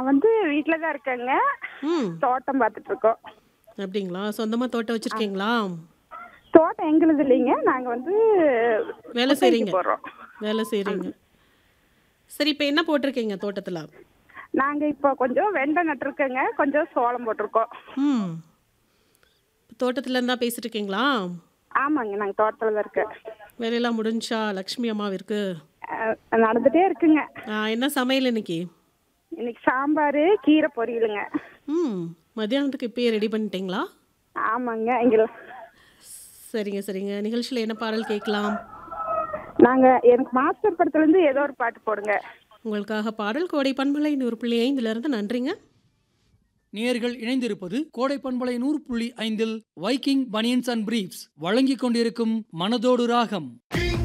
நான் வந்து வீட்டில் தான் இருக்கேங்க ம் தோட்டம் பார்த்துட்டு இருக்கோம் அப்படிங்களா சொந்தமாக தோட்டம் வச்சுருக்கீங்களா தோட்டம் எங்களுது இல்லைங்க நாங்கள் வந்து வேலை குத்தகைக்கு செய்கிறீங்க போடுறோம் வேலை செய்கிறீங்க சரி இப்போ என்ன போட்டிருக்கீங்க தோட்டத்தில் நாங்கள் இப்போ கொஞ்சம் வெண்டை நட்டுருக்கோங்க கொஞ்சம் சோளம் போட்டிருக்கோம் ம் தோட்டத்தில் இருந்தால் பேசிட்டு இருக்கீங்களா ஆமாங்க நாங்கள் தோட்டத்தில் தான் இருக்கோம் வேலையெல்லாம் முடிஞ்சா லக்ஷ்மி அம்மாவிற்கு அஹ், நடந்துட்டே இருக்குங்க ஆ, என்ன சமையல் இன்னைக்கு இன்னைக்கு சாம்பார் கீரை பொரியலுங்க ம் மத்தியானத்துக்கு இப்பயே ரெடி பண்ணிட்டீங்களா ஆமாங்க எங்களை சரிங்க சரிங்க நிகழ்ச்சியில் என்ன பாடல் கேட்கலாம் நாங்கள் எனக்கு மாஸ்டர் படத்துலேருந்து ஏதோ ஒரு பாட்டு போடுங்க உங்களுக்காக பாடல் கோடை பண்பலை நூறு புள்ளி ஐந்துலேருந்து நன்றிங்க நேர்கள் இணைந்திருப்பது கோடை பண்பலை நூறு புள்ளி ஐந்தில் வைக்கிங் பனியன்ஸ் அண்ட் பிரீப்ஸ் வழங்கிக் கொண்டிருக்கும் மனதோடு ராகம்